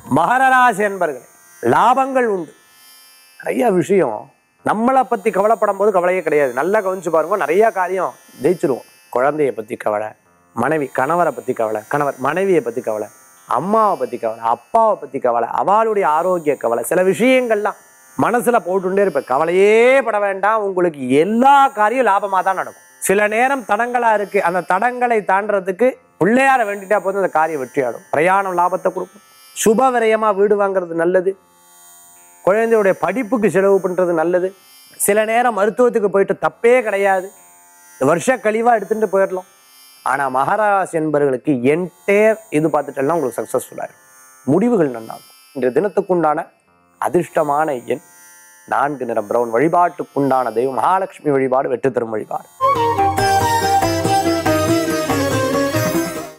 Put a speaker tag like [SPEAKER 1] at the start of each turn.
[SPEAKER 1] மகர ராசி என்பர்கள் லாபங்கள் உண்டு நிறைய விஷயம் நம்மளை பற்றி கவலைப்படும் போது கவலையே கிடையாது நல்லா கவனிச்சு பாருங்க நிறைய காரியம் ஜெயிச்சிருவோம் குழந்தைய பற்றி கவலை மனைவி கணவரை பற்றி கவலை கணவர் மனைவியை பற்றி கவலை அம்மாவை பற்றி கவலை அப்பாவை பற்றி கவலை அவளுடைய ஆரோக்கிய கவலை சில விஷயங்கள்லாம் மனசில் போட்டுட்டே இருப்பேன் கவலையே பட வேண்டாம் உங்களுக்கு எல்லா காரியம் லாபமாக தான் நடக்கும் சில நேரம் தடங்களாக இருக்குது அந்த தடங்களை தாண்டறதுக்கு பிள்ளையார வேண்டிட்டா போதும் அந்த காரியம் வெற்றியாடும் பிரயாணம் லாபத்தை கொடுக்கும் சுப விரயமாக வீடு வாங்குறது நல்லது குழந்தையுடைய படிப்புக்கு செலவு பண்ணுறது நல்லது சில நேரம் மருத்துவத்துக்கு போயிட்டு தப்பே கிடையாது வருஷ கழிவாக எடுத்துட்டு போயிடலாம் ஆனால் மகாராஜ் என்பவர்களுக்கு என்டேர் இது பார்த்துட்டெல்லாம் உங்களுக்கு சக்ஸஸ்ஃபுல்லாக இருக்கும் முடிவுகள் நல்லாகும் இன்றைய தினத்துக்குண்டான அதிர்ஷ்டமான எண் நான்கு நிறம் பிரவுன் வழிபாட்டுக்குண்டான தெய்வம் மகாலட்சுமி வழிபாடு வெற்றி தரும் வழிபாடு